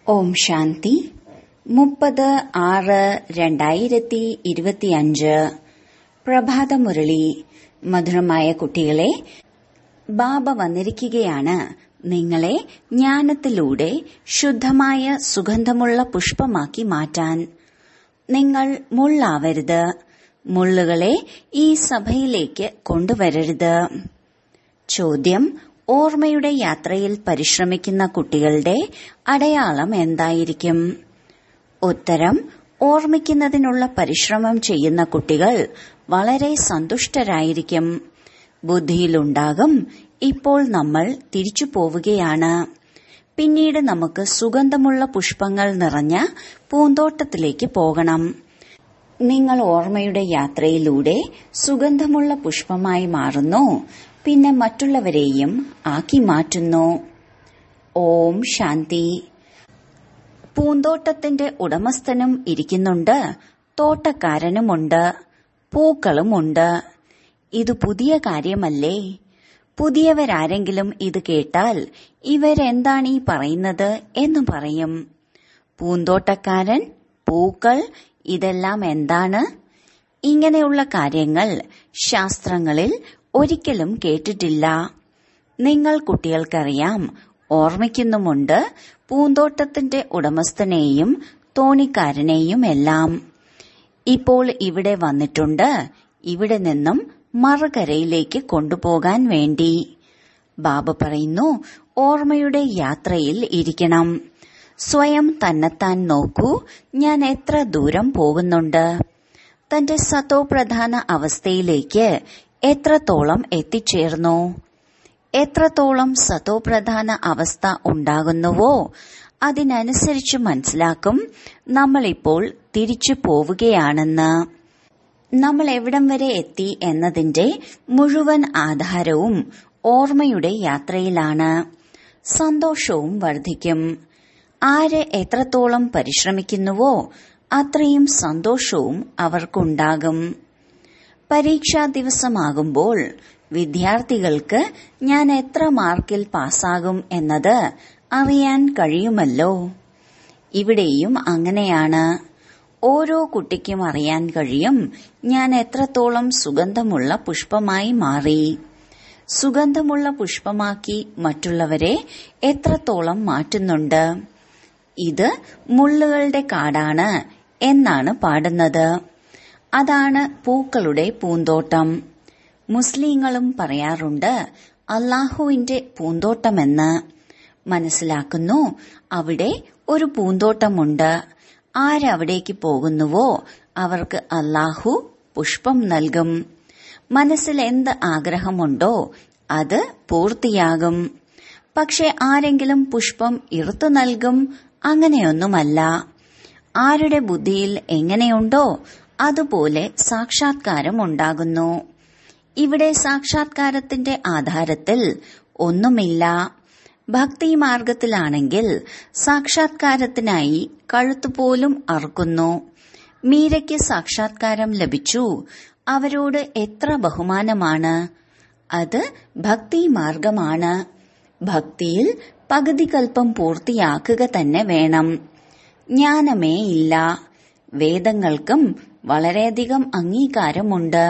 ഓം ശാന്തി മുപ്പത് ആറ് രണ്ടായിരത്തി ഇരുപത്തിയഞ്ച് പ്രഭാതമുരളി മധുരമായ കുട്ടികളെ ബാബ വന്നിരിക്കുകയാണ് നിങ്ങളെ ജ്ഞാനത്തിലൂടെ ശുദ്ധമായ സുഗന്ധമുള്ള പുഷ്പമാക്കി മാറ്റാൻ നിങ്ങൾ മുള്ളാവരുത് മുള്ളുകളെ ഈ സഭയിലേക്ക് കൊണ്ടുവരരുത് ചോദ്യം ഓർമ്മയുടെ യാത്രയിൽ പരിശ്രമിക്കുന്ന കുട്ടികളുടെ അടയാളം എന്തായിരിക്കും ഉത്തരം ഓർമ്മിക്കുന്നതിനുള്ള പരിശ്രമം ചെയ്യുന്ന കുട്ടികൾ വളരെ സന്തുഷ്ടരായിരിക്കും ബുദ്ധിയിലുണ്ടാകും ഇപ്പോൾ നമ്മൾ തിരിച്ചു പോവുകയാണ് പിന്നീട് നമുക്ക് സുഗന്ധമുള്ള പുഷ്പങ്ങൾ നിറഞ്ഞ പൂന്തോട്ടത്തിലേക്ക് പോകണം നിങ്ങൾ ഓർമ്മയുടെ യാത്രയിലൂടെ സുഗന്ധമുള്ള പുഷ്പമായി മാറുന്നു പിന്നെ മറ്റുള്ളവരെയും ആക്കി മാറ്റുന്നു ഓം ശാന്തി പൂന്തോട്ടത്തിന്റെ ഉടമസ്ഥനും ഇരിക്കുന്നുണ്ട് തോട്ടക്കാരനുമുണ്ട് പൂക്കളുമുണ്ട് ഇത് പുതിയ കാര്യമല്ലേ പുതിയവരാരെങ്കിലും ഇത് കേട്ടാൽ ഇവരെന്താണ് ഈ പറയുന്നത് എന്ന് പറയും പൂന്തോട്ടക്കാരൻ പൂക്കൾ ഇതെല്ലാം എന്താണ് ഇങ്ങനെയുള്ള കാര്യങ്ങൾ ശാസ്ത്രങ്ങളിൽ ഒരിക്കലും കേട്ടിട്ടില്ല നിങ്ങൾ കുട്ടികൾക്കറിയാം ഓർമ്മിക്കുന്നുമുണ്ട് പൂന്തോട്ടത്തിന്റെ ഉടമസ്ഥനെയും തോണിക്കാരനെയും എല്ലാം ഇപ്പോൾ ഇവിടെ വന്നിട്ടുണ്ട് ഇവിടെ നിന്നും മറുകരയിലേക്ക് കൊണ്ടുപോകാൻ വേണ്ടി ബാബ പറയുന്നു ഓർമ്മയുടെ യാത്രയിൽ ഇരിക്കണം സ്വയം തന്നെത്താൻ നോക്കൂ ഞാൻ എത്ര ദൂരം പോകുന്നുണ്ട് തന്റെ സതോപ്രധാന അവസ്ഥയിലേക്ക് എത്രത്തോളം എത്തിച്ചേർന്നു എത്രത്തോളം സതോപ്രധാന അവസ്ഥ ഉണ്ടാകുന്നുവോ അതിനനുസരിച്ച് മനസ്സിലാക്കും നമ്മളിപ്പോൾ തിരിച്ചു പോവുകയാണെന്ന് നമ്മൾ എവിടം വരെ എത്തി എന്നതിന്റെ മുഴുവൻ ആധാരവും ഓർമ്മയുടെ യാത്രയിലാണ് സന്തോഷവും വർദ്ധിക്കും ആര് എത്രത്തോളം പരിശ്രമിക്കുന്നുവോ അത്രയും സന്തോഷവും അവർക്കുണ്ടാകും പരീക്ഷാ ദിവസമാകുമ്പോൾ വിദ്യാർത്ഥികൾക്ക് ഞാൻ എത്ര മാർക്കിൽ പാസ്സാകും എന്നത് അറിയാൻ കഴിയുമല്ലോ ഇവിടെയും അങ്ങനെയാണ് ഓരോ കുട്ടിക്കും അറിയാൻ കഴിയും ഞാൻ എത്രത്തോളം സുഗന്ധമുള്ള പുഷ്പമായി മാറി സുഗന്ധമുള്ള പുഷ്പമാക്കി മറ്റുള്ളവരെ എത്രത്തോളം മാറ്റുന്നുണ്ട് ഇത് മുള്ളുകളുടെ കാടാണ് എന്നാണ് പാടുന്നത് അതാണ് പൂക്കളുടെ പൂന്തോട്ടം മുസ്ലിങ്ങളും പറയാറുണ്ട് അള്ളാഹുവിന്റെ പൂന്തോട്ടമെന്ന് മനസ്സിലാക്കുന്നു അവിടെ ഒരു പൂന്തോട്ടമുണ്ട് ആരവിടേക്ക് പോകുന്നുവോ അവർക്ക് അള്ളാഹു പുഷ്പം നൽകും മനസ്സിൽ എന്ത് ആഗ്രഹമുണ്ടോ അത് പൂർത്തിയാകും പക്ഷെ ആരെങ്കിലും പുഷ്പം ഇറുത്തു നൽകും അങ്ങനെയൊന്നുമല്ല ആരുടെ ബുദ്ധിയിൽ എങ്ങനെയുണ്ടോ അതുപോലെ സാക്ഷാത്കാരം ഉണ്ടാകുന്നു ഇവിടെ സാക്ഷാത്കാരത്തിന്റെ ആധാരത്തിൽ ഒന്നുമില്ല ഭക്തി മാർഗത്തിലാണെങ്കിൽ സാക്ഷാത്കാരത്തിനായി കഴുത്തുപോലും അറുക്കുന്നു മീരയ്ക്ക് സാക്ഷാത്കാരം ലഭിച്ചു അവരോട് എത്ര ബഹുമാനമാണ് അത് ഭക്തി മാർഗമാണ് ഭക്തിയിൽ പകുതി കൽപ്പം പൂർത്തിയാക്കുക തന്നെ വേണം ജ്ഞാനമേ ഇല്ല വേദങ്ങൾക്കും വളരെയധികം അംഗീകാരമുണ്ട്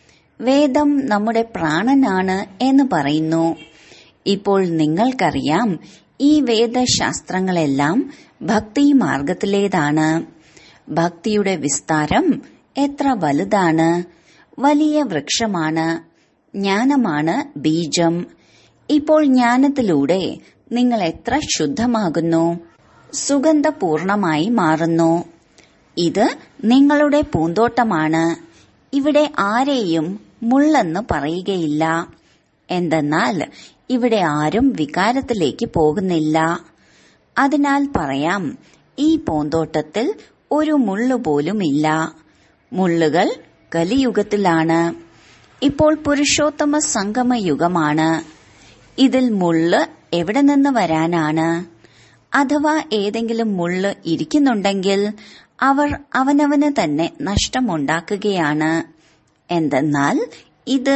വേദം നമ്മുടെ പ്രാണനാണ് എന്ന് പറയുന്നു ഇപ്പോൾ നിങ്ങൾക്കറിയാം ഈ വേദശാസ്ത്രങ്ങളെല്ലാം ഭക്തി മാർഗത്തിലേതാണ് ഭക്തിയുടെ വിസ്താരം എത്ര വലുതാണ് വലിയ വൃക്ഷമാണ് ജ്ഞാനമാണ് ബീജം ഇപ്പോൾ ജ്ഞാനത്തിലൂടെ നിങ്ങൾ എത്ര ശുദ്ധമാകുന്നു സുഗന്ധപൂർണമായി മാറുന്നു ഇത് നിങ്ങളുടെ പൂന്തോട്ടമാണ് ഇവിടെ ആരെയും മുള്ളെന്ന് പറയുകയില്ല എന്തെന്നാൽ ഇവിടെ ആരും വികാരത്തിലേക്ക് പോകുന്നില്ല അതിനാൽ പറയാം ഈ പൂന്തോട്ടത്തിൽ ഒരു മുള്ളു പോലുമില്ല മുള്ളുകൾ കലിയുഗത്തിലാണ് ഇപ്പോൾ പുരുഷോത്തമ സംഗമ യുഗമാണ് ഇതിൽ മുള്ള് എവിടെ നിന്ന് വരാനാണ് അഥവാ ഏതെങ്കിലും മുള്ള് ഇരിക്കുന്നുണ്ടെങ്കിൽ അവർ അവനവന് തന്നെ നഷ്ടമുണ്ടാക്കുകയാണ് എന്തെന്നാൽ ഇത്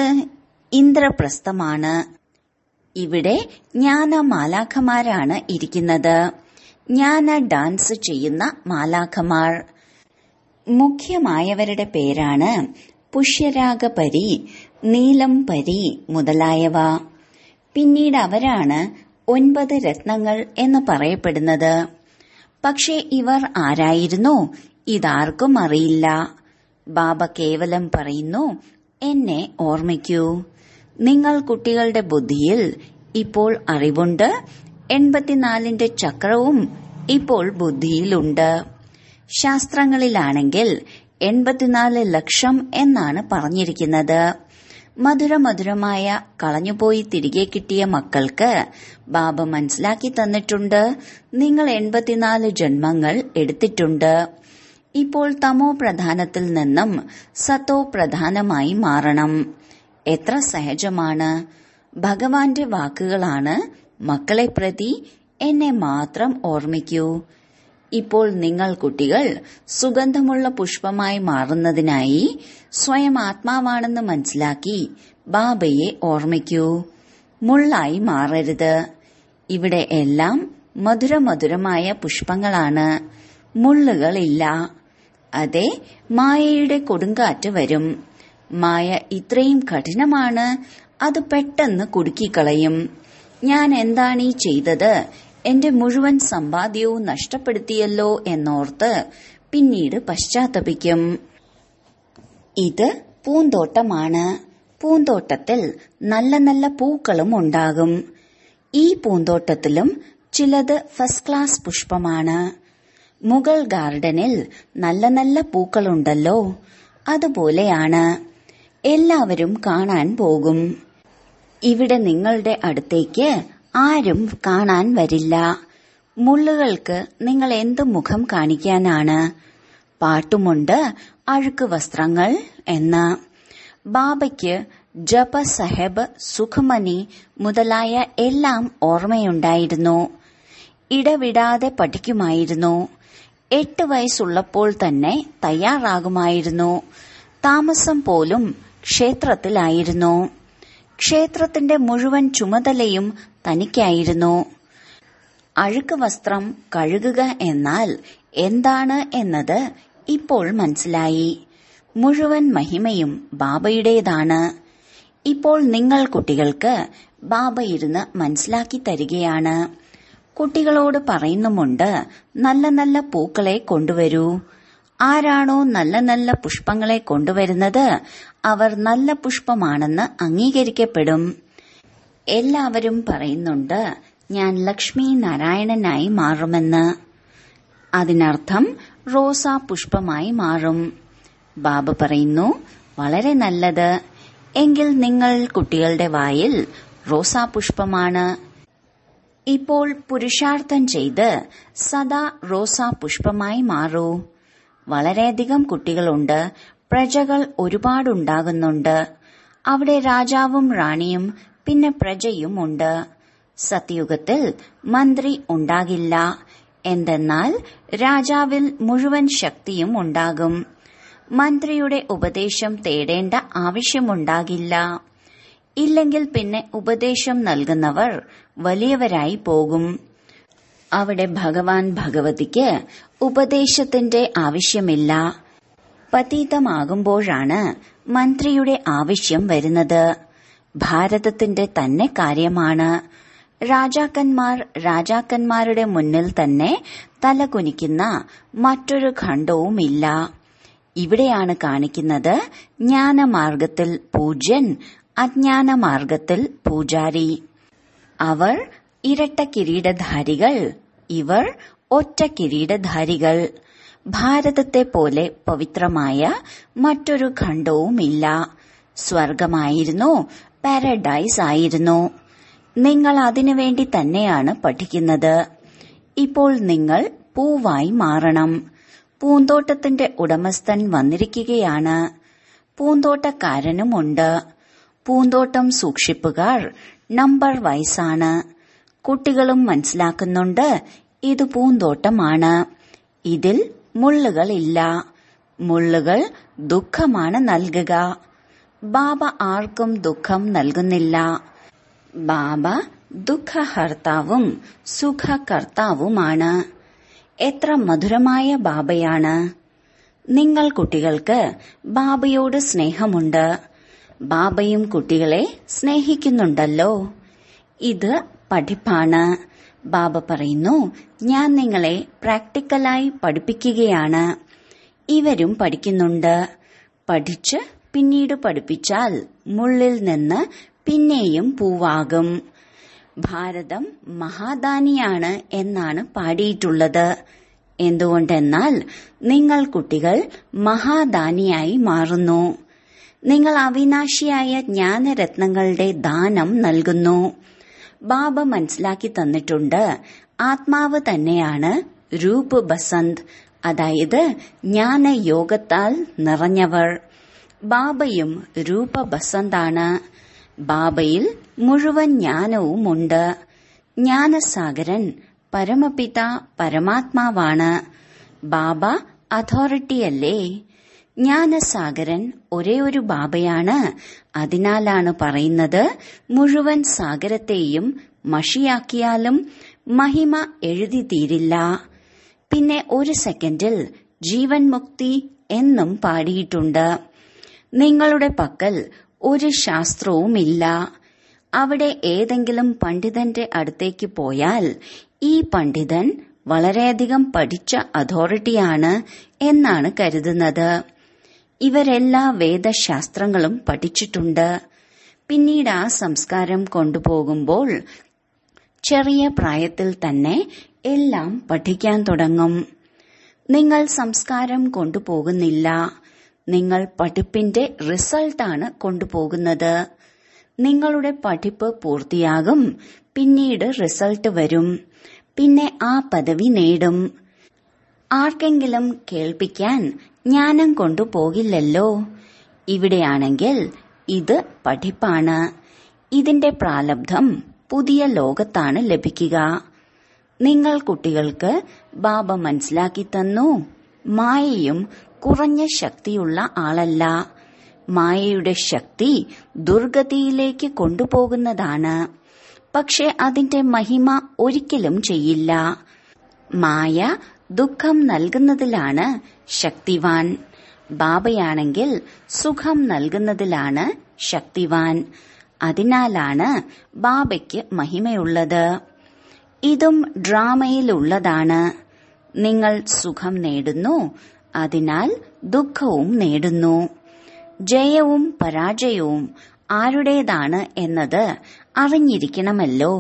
ഇന്ദ്രപ്രസ്ഥമാണ് ഇവിടെ ജ്ഞാനമാലാഖമാരാണ് ഇരിക്കുന്നത് ജ്ഞാന ഡാൻസ് ചെയ്യുന്ന മാലാഖമാർ മുഖ്യമായവരുടെ പേരാണ് പുഷ്യരാഗപരി നീലം പരി മുതലായവ പിന്നീട് അവരാണ് ഒൻപത് രത്നങ്ങൾ എന്ന് പറയപ്പെടുന്നത് പക്ഷേ ഇവർ ആരായിരുന്നു ഇതാർക്കും അറിയില്ല ബാബ കേവലം പറയുന്നു എന്നെ ഓർമ്മിക്കൂ നിങ്ങൾ കുട്ടികളുടെ ബുദ്ധിയിൽ ഇപ്പോൾ അറിവുണ്ട് എൺപത്തിനാലിന്റെ ചക്രവും ഇപ്പോൾ ബുദ്ധിയിലുണ്ട് ശാസ്ത്രങ്ങളിലാണെങ്കിൽ എൺപത്തിനാല് ലക്ഷം എന്നാണ് പറഞ്ഞിരിക്കുന്നത് മധുരമധുരമായ കളഞ്ഞുപോയി തിരികെ കിട്ടിയ മക്കൾക്ക് ബാബ മനസ്സിലാക്കി തന്നിട്ടുണ്ട് നിങ്ങൾ എൺപത്തിനാല് ജന്മങ്ങൾ എടുത്തിട്ടുണ്ട് ഇപ്പോൾ തമോ പ്രധാനത്തിൽ നിന്നും സത്തോ പ്രധാനമായി മാറണം എത്ര സഹജമാണ് ഭഗവാന്റെ വാക്കുകളാണ് മക്കളെ പ്രതി എന്നെ മാത്രം ഓർമ്മിക്കൂ ഇപ്പോൾ നിങ്ങൾ കുട്ടികൾ സുഗന്ധമുള്ള പുഷ്പമായി മാറുന്നതിനായി സ്വയം ആത്മാവാണെന്ന് മനസ്സിലാക്കി ബാബയെ ഓർമ്മിക്കൂ മുള്ളായി മാറരുത് ഇവിടെ എല്ലാം മധുരമധുരമായ പുഷ്പങ്ങളാണ് മുള്ളുകളില്ല അതെ മായയുടെ കൊടുങ്കാറ്റ് വരും മായ ഇത്രയും കഠിനമാണ് അത് പെട്ടെന്ന് കുടുക്കിക്കളയും ഞാൻ എന്താണ് ഈ ചെയ്തത് എന്റെ മുഴുവൻ സമ്പാദ്യവും നഷ്ടപ്പെടുത്തിയല്ലോ എന്നോർത്ത് പിന്നീട് പശ്ചാത്തപിക്കും ഇത് പൂന്തോട്ടമാണ് പൂന്തോട്ടത്തിൽ നല്ല നല്ല പൂക്കളും ഉണ്ടാകും ഈ പൂന്തോട്ടത്തിലും ചിലത് ഫസ്റ്റ് ക്ലാസ് പുഷ്പമാണ് മുഗൾ ഗാർഡനിൽ നല്ല നല്ല പൂക്കളുണ്ടല്ലോ അതുപോലെയാണ് എല്ലാവരും കാണാൻ പോകും ഇവിടെ നിങ്ങളുടെ അടുത്തേക്ക് ആരും കാണാൻ വരില്ല മുള്ളുകൾക്ക് നിങ്ങൾ എന്ത് മുഖം കാണിക്കാനാണ് പാട്ടുമുണ്ട് അഴുക്ക് വസ്ത്രങ്ങൾ എന്ന് ബാബയ്ക്ക് ജപ സഹബ് സുഖമണി മുതലായ എല്ലാം ഓർമ്മയുണ്ടായിരുന്നു ഇടവിടാതെ പഠിക്കുമായിരുന്നു എട്ട് വയസ്സുള്ളപ്പോൾ തന്നെ തയ്യാറാകുമായിരുന്നു താമസം പോലും ക്ഷേത്രത്തിലായിരുന്നു ക്ഷേത്രത്തിന്റെ മുഴുവൻ ചുമതലയും തനിക്കായിരുന്നു അഴുക്ക് വസ്ത്രം കഴുകുക എന്നാൽ എന്താണ് എന്നത് ഇപ്പോൾ മനസ്സിലായി മുഴുവൻ മഹിമയും ബാബയുടേതാണ് ഇപ്പോൾ നിങ്ങൾ കുട്ടികൾക്ക് ബാബ ഇരുന്ന് മനസ്സിലാക്കി തരികയാണ് കുട്ടികളോട് പറയുന്നുമുണ്ട് നല്ല നല്ല പൂക്കളെ കൊണ്ടുവരൂ ആരാണോ നല്ല നല്ല പുഷ്പങ്ങളെ കൊണ്ടുവരുന്നത് അവർ നല്ല പുഷ്പമാണെന്ന് അംഗീകരിക്കപ്പെടും എല്ലാവരും പറയുന്നുണ്ട് ഞാൻ ലക്ഷ്മി നാരായണനായി മാറുമെന്ന് അതിനർത്ഥം റോസ പുഷ്പമായി മാറും ബാബ പറയുന്നു വളരെ നല്ലത് എങ്കിൽ നിങ്ങൾ കുട്ടികളുടെ വായിൽ റോസാ പുഷ്പമാണ് ഇപ്പോൾ പുരുഷാർത്ഥം ചെയ്ത് സദാ റോസാ പുഷ്പമായി മാറൂ വളരെയധികം കുട്ടികളുണ്ട് പ്രജകൾ ഒരുപാടുണ്ടാകുന്നുണ്ട് അവിടെ രാജാവും റാണിയും പിന്നെ പ്രജയും ഉണ്ട് സത്യുഗത്തിൽ മന്ത്രി ഉണ്ടാകില്ല എന്തെന്നാൽ രാജാവിൽ മുഴുവൻ ശക്തിയും ഉണ്ടാകും മന്ത്രിയുടെ ഉപദേശം തേടേണ്ട ആവശ്യമുണ്ടാകില്ല ഇല്ലെങ്കിൽ പിന്നെ ഉപദേശം നൽകുന്നവർ വലിയവരായി പോകും അവിടെ ഭഗവാൻ ഭഗവതിക്ക് ഉപദേശത്തിന്റെ ആവശ്യമില്ല പതീതമാകുമ്പോഴാണ് മന്ത്രിയുടെ ആവശ്യം വരുന്നത് ഭാരതത്തിന്റെ തന്നെ കാര്യമാണ് രാജാക്കന്മാർ രാജാക്കന്മാരുടെ മുന്നിൽ തന്നെ തലകുനിക്കുന്ന മറ്റൊരു ഖണ്ഡവുമില്ല ഇവിടെയാണ് കാണിക്കുന്നത് ജ്ഞാനമാർഗത്തിൽ പൂജ്യൻ അജ്ഞാനമാർഗത്തിൽ പൂജാരി അവർ ഇരട്ട കിരീടധാരികൾ ഇവർ ഒറ്റ കിരീടധാരികൾ ഭാരതത്തെ പോലെ പവിത്രമായ മറ്റൊരു ഖണ്ഡവുമില്ല സ്വർഗമായിരുന്നു പാരഡൈസ് ആയിരുന്നു നിങ്ങൾ അതിനുവേണ്ടി തന്നെയാണ് പഠിക്കുന്നത് ഇപ്പോൾ നിങ്ങൾ പൂവായി മാറണം പൂന്തോട്ടത്തിന്റെ ഉടമസ്ഥൻ വന്നിരിക്കുകയാണ് പൂന്തോട്ടക്കാരനുമുണ്ട് പൂന്തോട്ടം സൂക്ഷിപ്പുകാർ നമ്പർ വയസ്സാണ് കുട്ടികളും മനസ്സിലാക്കുന്നുണ്ട് ഇത് പൂന്തോട്ടമാണ് ഇതിൽ മുള്ളുകളില്ല മുള്ളുകൾ ദുഃഖമാണ് നൽകുക ബാബ ആർക്കും ദുഃഖം നൽകുന്നില്ല ബാബ ദുഃഖഹർത്താവും സുഖകർത്താവുമാണ് എത്ര മധുരമായ ബാബയാണ് നിങ്ങൾ കുട്ടികൾക്ക് ബാബയോട് സ്നേഹമുണ്ട് ബാബയും കുട്ടികളെ സ്നേഹിക്കുന്നുണ്ടല്ലോ ഇത് പഠിപ്പാണ് ബാബ പറയുന്നു ഞാൻ നിങ്ങളെ പ്രാക്ടിക്കലായി പഠിപ്പിക്കുകയാണ് ഇവരും പഠിക്കുന്നുണ്ട് പഠിച്ച് പിന്നീട് പഠിപ്പിച്ചാൽ മുള്ളിൽ നിന്ന് പിന്നെയും പൂവാകും ഭാരതം മഹാദാനിയാണ് എന്നാണ് പാടിയിട്ടുള്ളത് എന്തുകൊണ്ടെന്നാൽ നിങ്ങൾ കുട്ടികൾ മഹാദാനിയായി മാറുന്നു നിങ്ങൾ അവിനാശിയായ ജ്ഞാനരത്നങ്ങളുടെ ദാനം നൽകുന്നു ബാബ മനസ്സിലാക്കി തന്നിട്ടുണ്ട് ആത്മാവ് തന്നെയാണ് രൂപ് ബസന്ത് അതായത് ജ്ഞാനയോഗത്താൽ നിറഞ്ഞവർ ബാബയും രൂപ ബസന്താണ് ബാബയിൽ മുഴുവൻ ജ്ഞാനവുമുണ്ട് ജ്ഞാനസാഗരൻ പരമപിത പരമാത്മാവാണ് ബാബ അതോറിറ്റിയല്ലേ ജ്ഞാനസാഗരൻ ഒരേ ഒരു ബാബയാണ് അതിനാലാണ് പറയുന്നത് മുഴുവൻ സാഗരത്തെയും മഷിയാക്കിയാലും മഹിമ എഴുതി തീരില്ല പിന്നെ ഒരു സെക്കൻഡിൽ ജീവൻ മുക്തി എന്നും പാടിയിട്ടുണ്ട് നിങ്ങളുടെ പക്കൽ ഒരു ശാസ്ത്രവുമില്ല അവിടെ ഏതെങ്കിലും പണ്ഡിതന്റെ അടുത്തേക്ക് പോയാൽ ഈ പണ്ഡിതൻ വളരെയധികം പഠിച്ച അതോറിറ്റിയാണ് എന്നാണ് കരുതുന്നത് ഇവരെല്ലാ വേദശാസ്ത്രങ്ങളും പഠിച്ചിട്ടുണ്ട് പിന്നീട് ആ സംസ്കാരം കൊണ്ടുപോകുമ്പോൾ ചെറിയ പ്രായത്തിൽ തന്നെ എല്ലാം പഠിക്കാൻ തുടങ്ങും നിങ്ങൾ സംസ്കാരം കൊണ്ടുപോകുന്നില്ല നിങ്ങൾ പഠിപ്പിന്റെ റിസൾട്ടാണ് കൊണ്ടുപോകുന്നത് നിങ്ങളുടെ പഠിപ്പ് പൂർത്തിയാകും പിന്നീട് റിസൾട്ട് വരും പിന്നെ ആ പദവി നേടും ആർക്കെങ്കിലും കേൾപ്പിക്കാൻ ജ്ഞാനം കൊണ്ടുപോകില്ലല്ലോ ഇവിടെയാണെങ്കിൽ ഇത് പഠിപ്പാണ് ഇതിന്റെ പ്രാലബ്ധം പുതിയ ലോകത്താണ് ലഭിക്കുക നിങ്ങൾ കുട്ടികൾക്ക് ബാബ മനസ്സിലാക്കി തന്നു മായയും കുറഞ്ഞ ശക്തിയുള്ള ആളല്ല മായയുടെ ശക്തി ദുർഗതിയിലേക്ക് കൊണ്ടുപോകുന്നതാണ് പക്ഷെ അതിന്റെ മഹിമ ഒരിക്കലും ചെയ്യില്ല മായ ദുഃഖം നൽകുന്നതിലാണ് ശക്തിവാൻ ബാബയാണെങ്കിൽ സുഖം നൽകുന്നതിലാണ് ശക്തിവാൻ അതിനാലാണ് ബാബയ്ക്ക് മഹിമയുള്ളത് ഇതും ഡ്രാമയിലുള്ളതാണ് നിങ്ങൾ സുഖം നേടുന്നു അതിനാൽ ദുഃഖവും നേടുന്നു ജയവും പരാജയവും ആരുടേതാണ് എന്നത് അറിഞ്ഞിരിക്കണമല്ലോ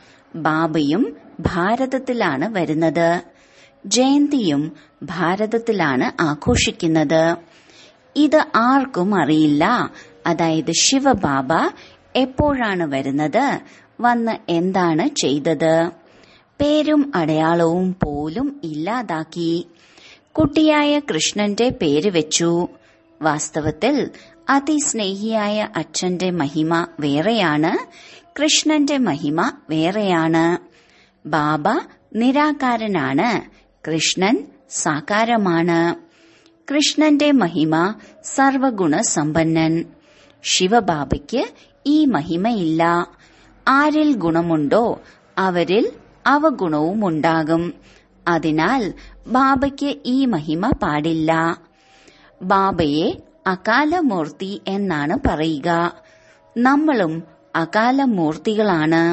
ബാബയും ഭാരതത്തിലാണ് വരുന്നത് ജയന്തിയും ഭാരതത്തിലാണ് ആഘോഷിക്കുന്നത് ഇത് ആർക്കും അറിയില്ല അതായത് ശിവബാബ എപ്പോഴാണ് വരുന്നത് വന്ന് എന്താണ് ചെയ്തത് പേരും അടയാളവും പോലും ഇല്ലാതാക്കി കുട്ടിയായ കൃഷ്ണന്റെ പേര് വെച്ചു വാസ്തവത്തിൽ അതിസ്നേഹിയായ അച്ഛന്റെ മഹിമ വേറെയാണ് കൃഷ്ണന്റെ മഹിമ വേറെയാണ് ബാബ നിരാകാരനാണ് കൃഷ്ണൻ സാകാരമാണ് കൃഷ്ണന്റെ മഹിമ സർവഗുണ സമ്പന്നൻ ശിവബാബയ്ക്ക് ഈ മഹിമയില്ല ആരിൽ ഗുണമുണ്ടോ അവരിൽ അവഗുണവുമുണ്ടാകും അതിനാൽ ബാബയ്ക്ക് ഈ മഹിമ പാടില്ല ബാബയെ അകാലമൂർത്തി എന്നാണ് പറയുക നമ്മളും അകാലമൂർത്തികളാണ്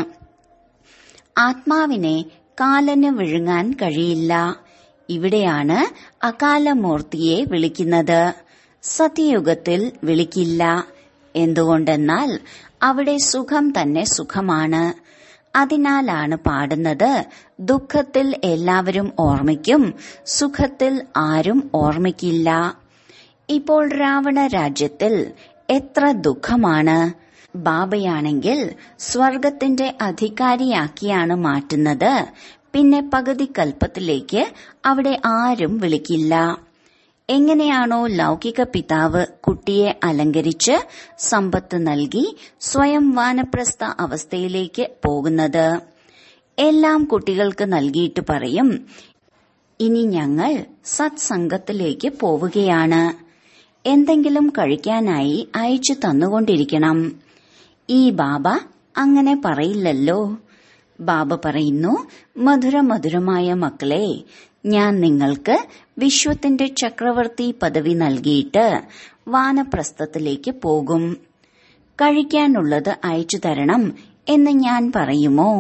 ആത്മാവിനെ കാലന് വിഴുങ്ങാൻ കഴിയില്ല ഇവിടെയാണ് അകാലമൂർത്തിയെ വിളിക്കുന്നത് സത്യയുഗത്തിൽ വിളിക്കില്ല എന്തുകൊണ്ടെന്നാൽ അവിടെ സുഖം തന്നെ സുഖമാണ് അതിനാലാണ് പാടുന്നത് ദുഃഖത്തിൽ എല്ലാവരും ഓർമ്മിക്കും സുഖത്തിൽ ആരും ഓർമ്മിക്കില്ല ഇപ്പോൾ രാവണ രാജ്യത്തിൽ എത്ര ദുഃഖമാണ് ബാബയാണെങ്കിൽ സ്വർഗത്തിന്റെ അധികാരിയാക്കിയാണ് മാറ്റുന്നത് പിന്നെ പകുതി കൽപ്പത്തിലേക്ക് അവിടെ ആരും വിളിക്കില്ല എങ്ങനെയാണോ ലൗകിക പിതാവ് കുട്ടിയെ അലങ്കരിച്ച് സമ്പത്ത് നൽകി സ്വയം വാനപ്രസ്ഥ അവസ്ഥയിലേക്ക് പോകുന്നത് എല്ലാം കുട്ടികൾക്ക് നൽകിയിട്ട് പറയും ഇനി ഞങ്ങൾ സത്സംഗത്തിലേക്ക് പോവുകയാണ് എന്തെങ്കിലും കഴിക്കാനായി അയച്ചു തന്നുകൊണ്ടിരിക്കണം ഈ ബാബ അങ്ങനെ പറയില്ലല്ലോ ബാബ പറയുന്നു മധുര മധുരമായ മക്കളെ ഞാൻ നിങ്ങൾക്ക് വിശ്വത്തിന്റെ ചക്രവർത്തി പദവി നൽകിയിട്ട് വാനപ്രസ്ഥത്തിലേക്ക് പോകും കഴിക്കാനുള്ളത് അയച്ചു തരണം എന്ന് ഞാൻ പറയുമോ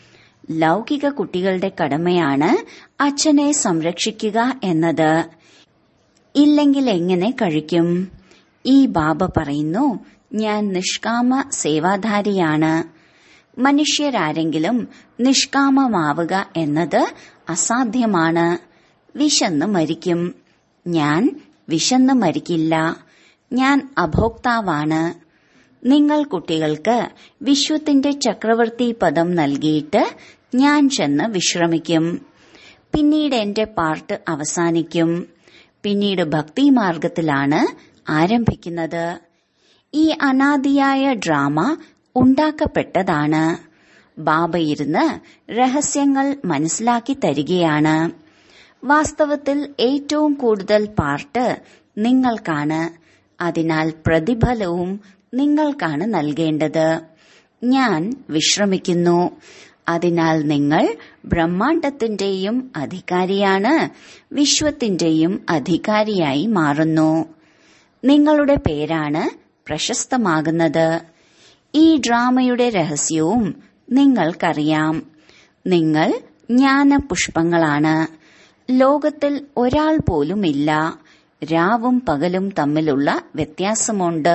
ലൗകിക കുട്ടികളുടെ കടമയാണ് അച്ഛനെ സംരക്ഷിക്കുക എന്നത് ഇല്ലെങ്കിൽ എങ്ങനെ കഴിക്കും ഈ ബാബ പറയുന്നു ഞാൻ നിഷ്കാമ സേവാധാരിയാണ് മനുഷ്യരാരെങ്കിലും നിഷ്കാമമാവുക എന്നത് അസാധ്യമാണ് വിശന്ന് മരിക്കും ഞാൻ വിശന്ന് മരിക്കില്ല ഞാൻ അഭോക്താവാണ് നിങ്ങൾ കുട്ടികൾക്ക് വിശ്വത്തിന്റെ ചക്രവർത്തി പദം നൽകിയിട്ട് ഞാൻ ചെന്ന് വിശ്രമിക്കും പിന്നീട് എന്റെ പാർട്ട് അവസാനിക്കും പിന്നീട് ഭക്തി മാർഗത്തിലാണ് ആരംഭിക്കുന്നത് ഈ അനാദിയായ ഡ്രാമ ഉണ്ടാക്കപ്പെട്ടതാണ് ബാബ ഇരുന്ന് രഹസ്യങ്ങൾ മനസ്സിലാക്കി തരികയാണ് വാസ്തവത്തിൽ ഏറ്റവും കൂടുതൽ പാർട്ട് നിങ്ങൾക്കാണ് അതിനാൽ പ്രതിഫലവും നിങ്ങൾക്കാണ് നൽകേണ്ടത് ഞാൻ വിശ്രമിക്കുന്നു അതിനാൽ നിങ്ങൾ ബ്രഹ്മാണ്ടത്തിന്റെയും അധികാരിയാണ് വിശ്വത്തിന്റെയും അധികാരിയായി മാറുന്നു നിങ്ങളുടെ പേരാണ് പ്രശസ്തമാകുന്നത് ഈ ഡ്രാമയുടെ രഹസ്യവും നിങ്ങൾക്കറിയാം നിങ്ങൾ ജ്ഞാനപുഷ്പങ്ങളാണ് ലോകത്തിൽ ഒരാൾ പോലുമില്ല രാവും പകലും തമ്മിലുള്ള വ്യത്യാസമുണ്ട്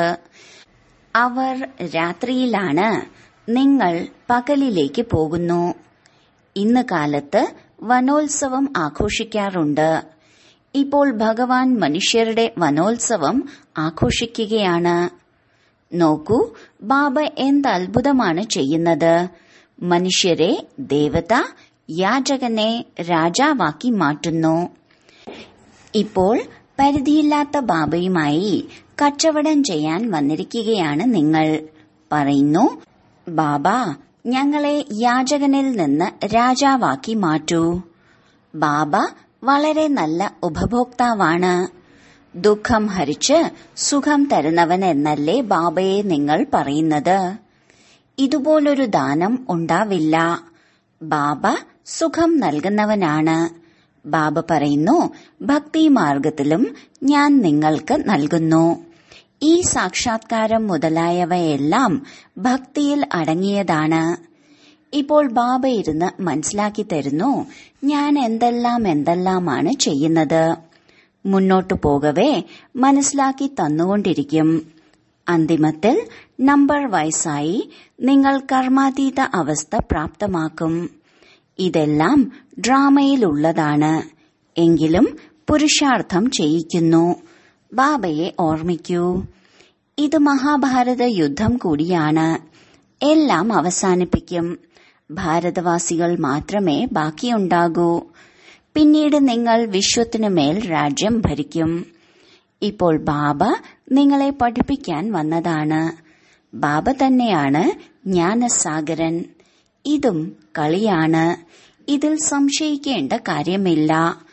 അവർ രാത്രിയിലാണ് നിങ്ങൾ പകലിലേക്ക് പോകുന്നു ഇന്ന് കാലത്ത് വനോത്സവം ആഘോഷിക്കാറുണ്ട് ഇപ്പോൾ ഭഗവാൻ മനുഷ്യരുടെ വനോത്സവം ആഘോഷിക്കുകയാണ് നോക്കൂ ബാബ എന്ത് അത്ഭുതമാണ് ചെയ്യുന്നത് മനുഷ്യരെ ദേവത യാചകനെ രാജാവാക്കി മാറ്റുന്നു ഇപ്പോൾ പരിധിയില്ലാത്ത ബാബയുമായി കച്ചവടം ചെയ്യാൻ വന്നിരിക്കുകയാണ് നിങ്ങൾ പറയുന്നു ബാബ ഞങ്ങളെ യാചകനിൽ നിന്ന് രാജാവാക്കി മാറ്റൂ ബാബ വളരെ നല്ല ഉപഭോക്താവാണ് ദുഃഖം ഹരിച്ച് സുഖം തരുന്നവൻ എന്നല്ലേ ബാബയെ നിങ്ങൾ പറയുന്നത് ഇതുപോലൊരു ദാനം ഉണ്ടാവില്ല ബാബ സുഖം നൽകുന്നവനാണ് ബാബ പറയുന്നു ഭക്തി മാർഗത്തിലും ഞാൻ നിങ്ങൾക്ക് നൽകുന്നു ഈ സാക്ഷാത്കാരം മുതലായവയെല്ലാം ഭക്തിയിൽ അടങ്ങിയതാണ് ഇപ്പോൾ ബാബ ഇരുന്ന് മനസ്സിലാക്കി തരുന്നു ഞാൻ എന്തെല്ലാം എന്തെല്ലാമാണ് ചെയ്യുന്നത് മുന്നോട്ടു പോകവേ മനസ്സിലാക്കി തന്നുകൊണ്ടിരിക്കും അന്തിമത്തിൽ നമ്പർ വയസ്സായി നിങ്ങൾ കർമാതീത അവസ്ഥ പ്രാപ്തമാക്കും ഇതെല്ലാം ഡ്രാമയിലുള്ളതാണ് എങ്കിലും പുരുഷാർത്ഥം ചെയ്യിക്കുന്നു ബാബയെ ഓർമ്മിക്കൂ ഇത് മഹാഭാരത യുദ്ധം കൂടിയാണ് എല്ലാം അവസാനിപ്പിക്കും ഭാരതവാസികൾ മാത്രമേ ബാക്കിയുണ്ടാകൂ പിന്നീട് നിങ്ങൾ വിശ്വത്തിനു മേൽ രാജ്യം ഭരിക്കും ഇപ്പോൾ ബാബ നിങ്ങളെ പഠിപ്പിക്കാൻ വന്നതാണ് ബാബ തന്നെയാണ് ജ്ഞാനസാഗരൻ ഇതും കളിയാണ് ഇതിൽ സംശയിക്കേണ്ട കാര്യമില്ല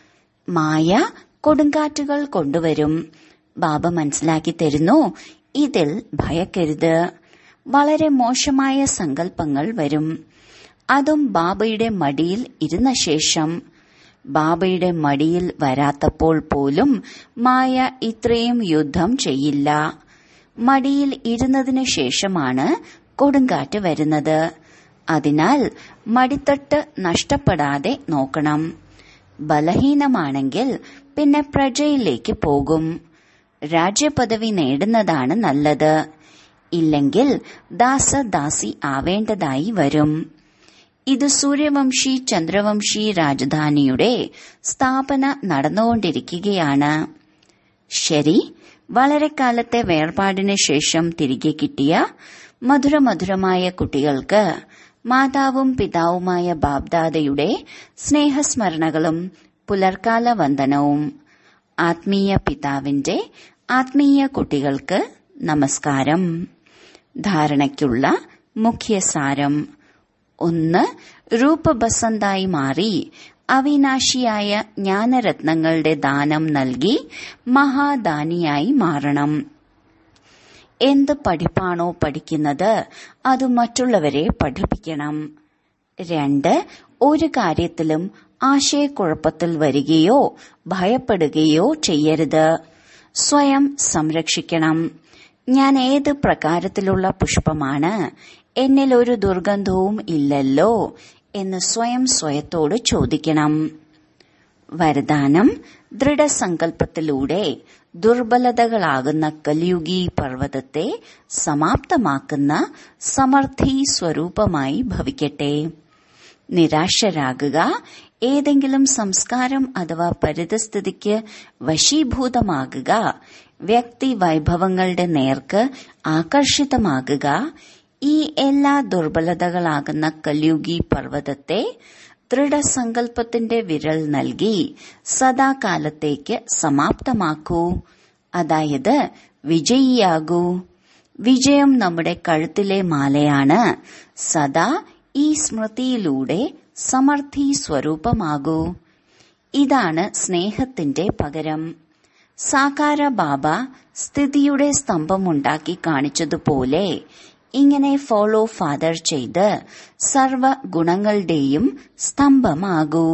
മായ കൊടുങ്കാറ്റുകൾ കൊണ്ടുവരും ബാബ മനസ്സിലാക്കി തരുന്നു ഇതിൽ ഭയക്കരുത് വളരെ മോശമായ സങ്കല്പങ്ങൾ വരും അതും ബാബയുടെ മടിയിൽ ഇരുന്ന ശേഷം ബാബയുടെ മടിയിൽ വരാത്തപ്പോൾ പോലും മായ ഇത്രയും യുദ്ധം ചെയ്യില്ല മടിയിൽ ഇരുന്നതിന് ശേഷമാണ് കൊടുങ്കാറ്റ് വരുന്നത് അതിനാൽ മടിത്തട്ട് നഷ്ടപ്പെടാതെ നോക്കണം ബലഹീനമാണെങ്കിൽ പിന്നെ പ്രജയിലേക്ക് പോകും രാജ്യപദവി നേടുന്നതാണ് നല്ലത് ഇല്ലെങ്കിൽ ദാസദാസി ആവേണ്ടതായി വരും ഇത് സൂര്യവംശി ചന്ദ്രവംശി രാജധാനിയുടെ സ്ഥാപന നടന്നുകൊണ്ടിരിക്കുകയാണ് ശരി വളരെ കാലത്തെ വേർപാടിന് ശേഷം തിരികെ കിട്ടിയ മധുരമധുരമായ കുട്ടികൾക്ക് മാതാവും പിതാവുമായ ബാബ്ദാദയുടെ സ്നേഹസ്മരണകളും പുലർക്കാല വന്ദനവും ആത്മീയ പിതാവിന്റെ ആത്മീയ കുട്ടികൾക്ക് നമസ്കാരം ധാരണയ്ക്കുള്ള മുഖ്യസാരം ഒന്ന് രൂപബസന്തായി മാറി അവിനാശിയായ ജ്ഞാനരത്നങ്ങളുടെ ദാനം നൽകി മഹാദാനിയായി മാറണം എന്ത് പഠിപ്പാണോ പഠിക്കുന്നത് അത് മറ്റുള്ളവരെ പഠിപ്പിക്കണം രണ്ട് ഒരു കാര്യത്തിലും ആശയക്കുഴപ്പത്തിൽ വരികയോ ഭയപ്പെടുകയോ ചെയ്യരുത് സ്വയം സംരക്ഷിക്കണം ഞാൻ ഏത് പ്രകാരത്തിലുള്ള പുഷ്പമാണ് എന്നിൽ ഒരു ദുർഗന്ധവും ഇല്ലല്ലോ എന്ന് സ്വയം സ്വയത്തോട് ചോദിക്കണം വരദാനം ദൃഢസങ്കല്പത്തിലൂടെ ദുർബലതകളാകുന്ന കലിയുഗി പർവ്വതത്തെ സമാപ്തമാക്കുന്ന സമർത്ഥി സ്വരൂപമായി ഭവിക്കട്ടെ നിരാശരാകുക ഏതെങ്കിലും സംസ്കാരം അഥവാ പരിതസ്ഥിതിക്ക് വശീഭൂതമാകുക വ്യക്തി വൈഭവങ്ങളുടെ നേർക്ക് ആകർഷിതമാകുക ഈ എല്ലാ ദുർബലതകളാകുന്ന കല്യുഗി പർവ്വതത്തെ ദൃഢസങ്കല്പത്തിന്റെ വിരൽ നൽകി സദാകാലത്തേക്ക് സമാപ്തമാക്കൂ അതായത് വിജയിയാകൂ വിജയം നമ്മുടെ കഴുത്തിലെ മാലയാണ് സദാ ഈ സ്മൃതിയിലൂടെ സമർത്ഥി സ്വരൂപമാകൂ ഇതാണ് സ്നേഹത്തിന്റെ പകരം സാകാര ബാബ സ്ഥിതിയുടെ സ്തംഭമുണ്ടാക്കി കാണിച്ചതുപോലെ ഇങ്ങനെ ഫോളോ ഫാദർ ചെയ്ത് സർവ ഗുണങ്ങളുടെയും സ്തംഭമാകൂ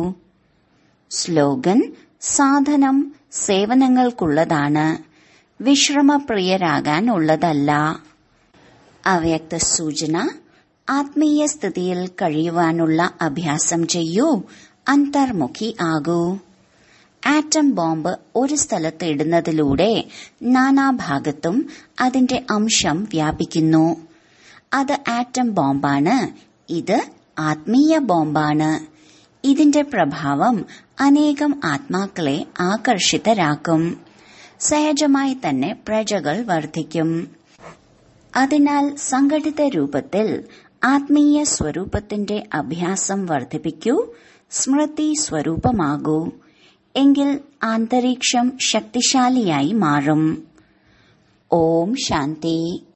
സ്ലോഗൻ സാധനം സേവനങ്ങൾക്കുള്ളതാണ് വിശ്രമപ്രിയരാകാൻ ഉള്ളതല്ല അവ്യക്ത സൂചന ആത്മീയ സ്ഥിതിയിൽ കഴിയുവാനുള്ള അഭ്യാസം ചെയ്യൂ അന്തർമുഖി ആകൂ ആറ്റം ബോംബ് ഒരു സ്ഥലത്ത് ഇടുന്നതിലൂടെ നാനാഭാഗത്തും അതിന്റെ അംശം വ്യാപിക്കുന്നു അത് ആറ്റം ബോംബാണ് ഇത് ആത്മീയ ബോംബാണ് ഇതിന്റെ പ്രഭാവം അനേകം ആത്മാക്കളെ ആകർഷിതരാക്കും സഹജമായി തന്നെ പ്രജകൾ വർദ്ധിക്കും അതിനാൽ സംഘടിത രൂപത്തിൽ ആത്മീയ സ്വരൂപത്തിന്റെ അഭ്യാസം വർദ്ധിപ്പിക്കൂ സ്മൃതി സ്വരൂപമാകൂ എങ്കിൽ അന്തരീക്ഷം ശക്തിശാലിയായി മാറും ഓം ശാന്തി